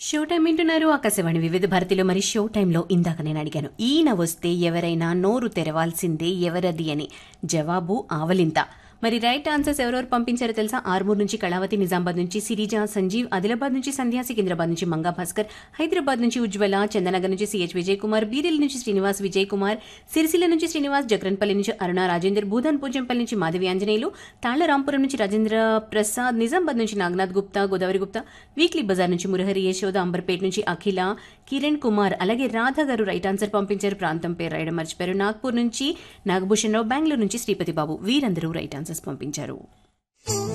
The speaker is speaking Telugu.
షో టైం వింటున్నారు ఆకాశవాణి వివిధ భారతిలో మరి షో టైంలో ఇందాక నేను అడిగాను ఈయన వస్తే ఎవరైనా నోరు తెరవాల్సిందే ఎవరది అని జవాబు ఆవలింత మరి రైట్ ఆన్సర్స్ ఎవరెవరు పంపించారో తెలుసా ఆర్మూర్ నుంచి కళావతి నిజామాబాద్ నుంచి సిరిజ సంజీవ్ ఆదిలాబాద్ నుంచి సంధ్యా సికింద్రాబాద్ నుంచి మంగా భాస్కర్ హైదరాబాద్ నుంచి ఉజ్వల చందనగర్ నుంచి సిహెచ్ విజయ్ కుమార్ బీరెల్ నుంచి శ్రీనివాస్ విజయ్ కుమార్ సిరిసిల్ల నుంచి శ్రీనివాస్ జగ్రన్పల్లి నుంచి అరుణ రాజేందర్ భూధన్ పూజంపల్లి నుంచి మాధవి ఆంజనేయులు తాళ్లరాంపురం నుంచి రాజేంద్ర ప్రసాద్ నిజామాబాద్ నుంచి నాగనాథ్ గుప్తా గోదావరి గుప్తా వీక్లీ బజార్ నుంచి మురహరి యశోద అంబర్పేట నుంచి అఖిల కిరణ్ కుమార్ అలాగే రాధ గారు రైట్ ఆన్సర్ పంపించారు ప్రాంతం పేరు రాయడం మర్చిపోయారు నాగ్పూర్ నుంచి నాగభూషణ్ రావు బెంగళూరు నుంచి శ్రీపతి బాబు వీరందరూ రైట్ ఆన్సర్స్ పంపించారు